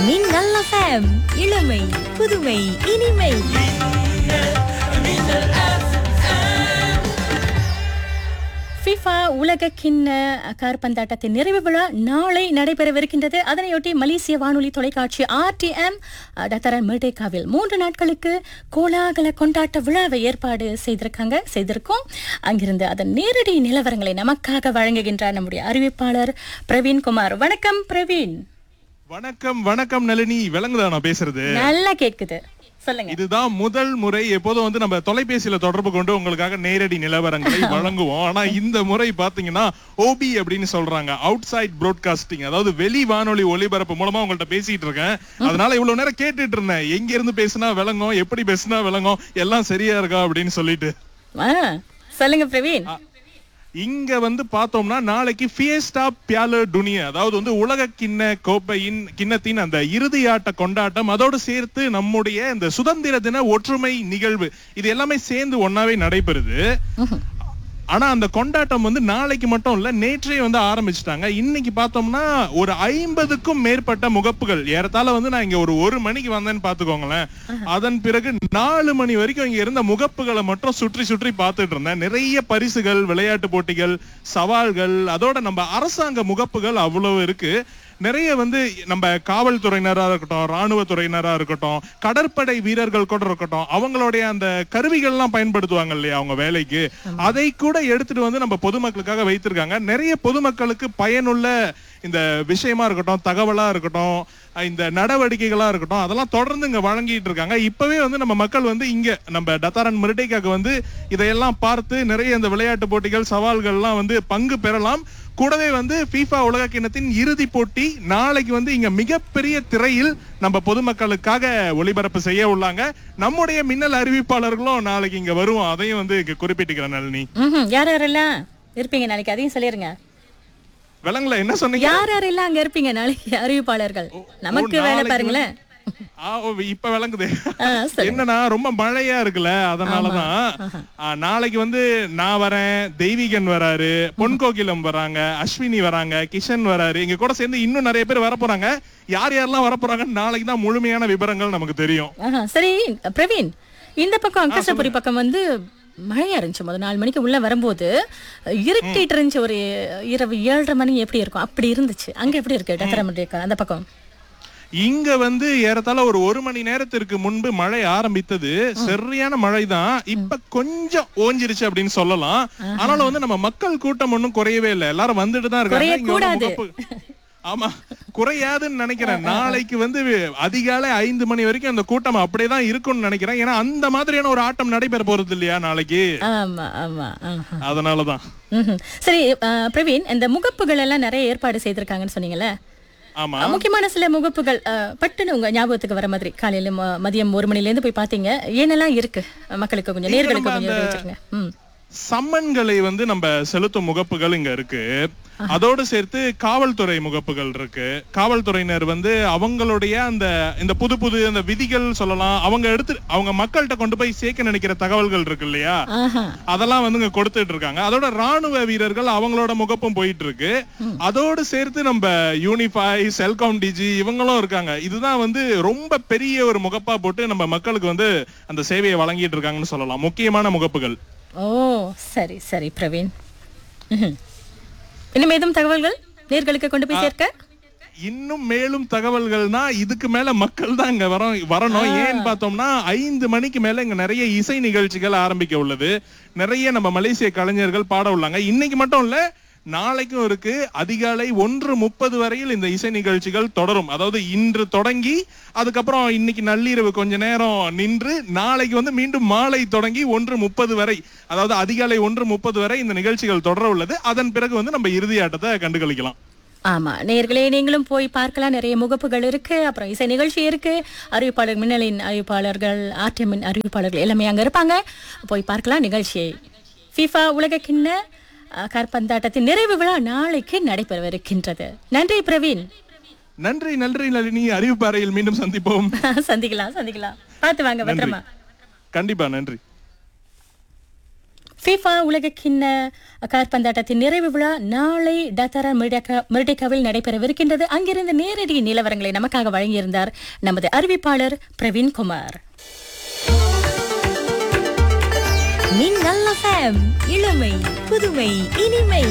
மின்னல் எஃப்எம் இளமை புதுமை இனிமை ஃபிஃபா உலக கிண்ண கார்பந்தாட்டத்தின் நிறைவு விழா நாளை நடைபெறவிருக்கின்றது அதனையொட்டி மலேசிய வானொலி தொலைக்காட்சி ஆர்டிஎம் டத்தரன் மெர்டேகாவில் மூன்று நாட்களுக்கு கோலாகல கொண்டாட்ட விழாவை ஏற்பாடு செய்திருக்காங்க செய்திருக்கோம் அங்கிருந்து அதன் நேரடி நிலவரங்களை நமக்காக வழங்குகின்றார் நம்முடைய அறிவிப்பாளர் பிரவீன்குமார் வணக்கம் பிரவீன் வணக்கம் வணக்கம் நளினி விளங்குதா நான் பேசுறது நல்லா கேக்குது சொல்லுங்க இதுதான் முதல் முறை எப்போதும் வந்து நம்ம தொலைபேசியில தொடர்பு கொண்டு உங்களுக்காக நேரடி நிலவரங்களை வழங்குவோம் ஆனா இந்த முறை பாத்தீங்கன்னா ஓபி அப்படின்னு சொல்றாங்க அவுட் சைட் ப்ராட்காஸ்டிங் அதாவது வெளி வானொலி ஒலிபரப்பு மூலமா உங்கள்ட்ட பேசிட்டு இருக்கேன் அதனால இவ்வளவு நேரம் கேட்டுட்டு இருந்தேன் எங்க இருந்து பேசினா விளங்கும் எப்படி பேசினா விளங்கும் எல்லாம் சரியா இருக்கா அப்படின்னு சொல்லிட்டு ஆ, சொல்லுங்க பிரவீன் இங்க வந்து பார்த்தோம்னா நாளைக்கு ஃபியஸ்டா பியாலோ டுனியா அதாவது வந்து உலக கிண்ண கோப்பையின் கிண்ணத்தின் அந்த இறுதி ஆட்ட கொண்டாட்டம் அதோடு சேர்த்து நம்முடைய இந்த சுதந்திர தின ஒற்றுமை நிகழ்வு இது எல்லாமே சேர்ந்து ஒன்னாவே நடைபெறுது ஆனா அந்த கொண்டாட்டம் வந்து நாளைக்கு மட்டும் இல்ல நேற்றே வந்து ஆரம்பிச்சிட்டாங்க இன்னைக்கு பார்த்தோம்னா ஒரு ஐம்பதுக்கும் மேற்பட்ட முகப்புகள் ஏறத்தாழ வந்து நான் இங்க ஒரு ஒரு மணிக்கு வந்தேன்னு பாத்துக்கோங்களேன் அதன் பிறகு நாலு மணி வரைக்கும் இங்க இருந்த முகப்புகளை மட்டும் சுற்றி சுற்றி பார்த்துட்டு இருந்தேன் நிறைய பரிசுகள் விளையாட்டு போட்டிகள் சவால்கள் அதோட நம்ம அரசாங்க முகப்புகள் அவ்வளவு இருக்கு நிறைய வந்து நம்ம காவல்துறையினரா இருக்கட்டும் ராணுவ துறையினரா இருக்கட்டும் கடற்படை வீரர்கள் கூட இருக்கட்டும் அவங்களுடைய அந்த கருவிகள்லாம் பயன்படுத்துவாங்க இல்லையா அவங்க வேலைக்கு அதை கூட எடுத்துட்டு வந்து நம்ம பொதுமக்களுக்காக வைத்திருக்காங்க நிறைய பொதுமக்களுக்கு பயனுள்ள இந்த விஷயமா இருக்கட்டும் தகவலா இருக்கட்டும் இந்த நடவடிக்கைகளா இருக்கட்டும் அதெல்லாம் தொடர்ந்து இங்க வழங்கிட்டு இருக்காங்க இப்பவே வந்து நம்ம மக்கள் வந்து இங்க நம்ம டத்தாரன் மிருட்டைக்காக வந்து இதையெல்லாம் பார்த்து நிறைய இந்த விளையாட்டு போட்டிகள் சவால்கள்லாம் வந்து பங்கு பெறலாம் கூடவே வந்து FIFA உலக கிண்ணத்தின் இறுதி போட்டி நாளைக்கு வந்து இங்க மிகப்பெரிய திரையில் நம்ம பொதுமக்களுக்காக ஒளிபரப்பு செய்ய உள்ளாங்க நம்முடைய மின்னல் அறிவிப்பாளர்களும் நாளைக்கு இங்க வருவோம் அதையும் வந்து இங்க குறிப்பிட்டுக்கிறேன் நளினி ம்ஹும். யார் யாரெல்லாம் இருப்பீங்க நாளைக்கு அதையும் சொல்லிருங்க விலங்குல என்ன சொன்னீங்க யார் யாரெல்லாம் அங்க இருப்பீங்க நாளைக்கு அறிவிப்பாளர்கள் நமக்கு வேலை நாளைக்கு பாருங்களேன் ஆ, ஓ, இப்ப விளங்குது ஆ, சொல்லுங்க. என்னன்னா ரொம்ப மழையா இருக்குல்ல அதனாலதான் ஆ, நாளைக்கு வந்து நான் வரேன் தெய்வீகன் வராரு பொன்கோகிலம் வராங்க அஸ்வினி வராங்க கிஷன் வராரு இங்க கூட சேர்ந்து இன்னும் நிறைய பேர் வர போறாங்க யார் யாரெல்லாம் வர போறாங்கன்னு நாளைக்கு தான் முழுமையான விவரங்கள் நமக்கு தெரியும் ஆஹா, சரி பிரவீன் இந்த பக்கம் அங்கசபுரி பக்கம் வந்து மழையா இருந்துச்சு முதல் நாலு மணிக்கு உள்ள வரும்போது இருட்டிட்டு இருந்துச்சு ஒரு இரவு ஏழரை மணி எப்படி இருக்கும் அப்படி இருந்துச்சு அங்க எப்படி இருக்கு டத்தரமண்டியக்கா அந்த பக்கம் இங்க வந்து ஏறத்தாழ ஒரு ஒரு மணி நேரத்திற்கு முன்பு மழை ஆரம்பித்தது சரியான மழை தான் இப்ப கொஞ்சம் ஓஞ்சிருச்சு அப்படின்னு சொல்லலாம் ஆனாலும் வந்து நம்ம மக்கள் கூட்டம் ஒண்ணும் குறையவே இல்லை எல்லாரும் வந்துட்டு தான் இருக்காங்க இங்க வந்து குறையக்கூடாது. முகப்பு- ஆமா குறையாதுன்னு நினைக்கிறேன் நாளைக்கு வந்து அதிகாலை ஐந்து மணி வரைக்கும் அந்த கூட்டம் அப்படியே தான் இருக்கும்னு நினைக்கிறேன் ஏன்னா அந்த மாதிரியான ஒரு ஆட்டம் நடைபெற போறது இல்லையா நாளைக்கு ஆமா ஆமா ஆஹா. அதனாலதான் ம்ஹும். சரி ஆ, பிரவீன் இந்த முகப்புகள் எல்லாம் நிறைய ஏற்பாடு செய்திருக்காங்கன்னு சொன்னீங்கல்ல ஆமா முக்கியமான சில முகப்புகள் ஆ, பட்டுன்னு உங்க ஞாபகத்துக்கு வர மாதிரி காலையில ம- மதியம் ஒரு மணில இருந்து போய் பாத்தீங்க என்னெல்லாம் இருக்கு மக்களுக்கு கொஞ்சம் நேர்களுக்கு நம்ம கொஞ்சம் அந்த- வச்சிருங்க ம் சம்மன்களை வந்து நம்ம செலுத்தும் முகப்புகள் இங்க இருக்கு அதோடு சேர்த்து காவல்துறை முகப்புகள் இருக்கு காவல்துறையினர் வந்து அவங்களுடைய அந்த இந்த புது புது அந்த விதிகள் சொல்லலாம் அவங்க எடுத்து அவங்க மக்கள்கிட்ட கொண்டு போய் சேர்க்க நினைக்கிற தகவல்கள் இருக்கு இல்லையா ஆஹா அதெல்லாம் வந்து இங்க கொடுத்துட்டு இருக்காங்க அதோட ராணுவ வீரர்கள் அவங்களோட முகப்பும் போயிட்டு இருக்கு அதோடு சேர்த்து நம்ம யூனிஃபை செல்காம் டிஜி இவங்களும் இருக்காங்க இதுதான் வந்து ரொம்ப பெரிய ஒரு முகப்பா போட்டு நம்ம மக்களுக்கு வந்து அந்த சேவையை வழங்கிட்டு இருக்காங்கன்னு சொல்லலாம் முக்கியமான முகப்புகள் ஓ சரி சரி பிரவீன் ம்ஹும். இன்னும் ஏதும் தகவல்கள் நேர்களுக்கு கொண்டு போய் சேர்க்க இன்னும் மேலும் தகவல்கள்னா இதுக்கு மேல மக்கள் தான் இங்க வர வரணும் ஏன்னு பார்த்தோம்னா ஐந்து மணிக்கு மேல இங்க நிறைய இசை நிகழ்ச்சிகள் ஆரம்பிக்க உள்ளது நிறைய நம்ம மலேசிய கலைஞர்கள் பாட உள்ளாங்க இன்னைக்கு மட்டும் இல்ல நாளைக்கும் இருக்கு அதிகாலை ஒன்று முப்பது வரையில் இந்த இசை நிகழ்ச்சிகள் தொடரும் அதாவது இன்று தொடங்கி அதுக்கப்புறம் இன்னைக்கு நள்ளிரவு கொஞ்ச நேரம் நின்று நாளைக்கு வந்து மீண்டும் மாலை தொடங்கி ஒன்று முப்பது வரை அதாவது அதிகாலை ஒன்று முப்பது வரை இந்த நிகழ்ச்சிகள் தொடர உள்ளது அதன் பிறகு வந்து நம்ம இறுதி ஆட்டத்தை கண்டுகளிக்கலாம் ஆமா நேர்களே நீங்களும் போய் பார்க்கலாம் நிறைய முகப்புகள் இருக்கு அப்புறம் இசை நிகழ்ச்சி இருக்கு அறிவிப்பாளர் மின்னலின் அறிவிப்பாளர்கள் ஆர்டிஎம்மின் அறிவிப்பாளர்கள் எல்லாமே அங்க இருப்பாங்க போய் பார்க்கலாம் நிகழ்ச்சியை FIFA உலக கிண்ண அஹ், காற்பந்தாட்டத்தின் நிறைவு விழா நாளைக்கு நடைபெறவிருக்கின்றது நன்றி பிரவீன் நன்றி நன்றி நளினி அறிவிப்பாறையில் மீண்டும் சந்திப்போம் சந்திக்கலாம் சந்திக்கலாம் பார்த்து வாங்க பத்திரமா கண்டிப்பா நன்றி FIFA உலக கிண்ண கார்பந்தாட்டத்தின் நிறைவு விழா நாளை டத்தரா மிர்டேக்காவில் நடைபெறவிருக்கின்றது அங்கிருந்து நேரடி நிலவரங்களை நமக்காக வழங்கியிருந்தார் நமது அறிவிப்பாளர் பிரவீன்குமார் மின்னல் எஃப்எம் இளமை புதுமை இனிமை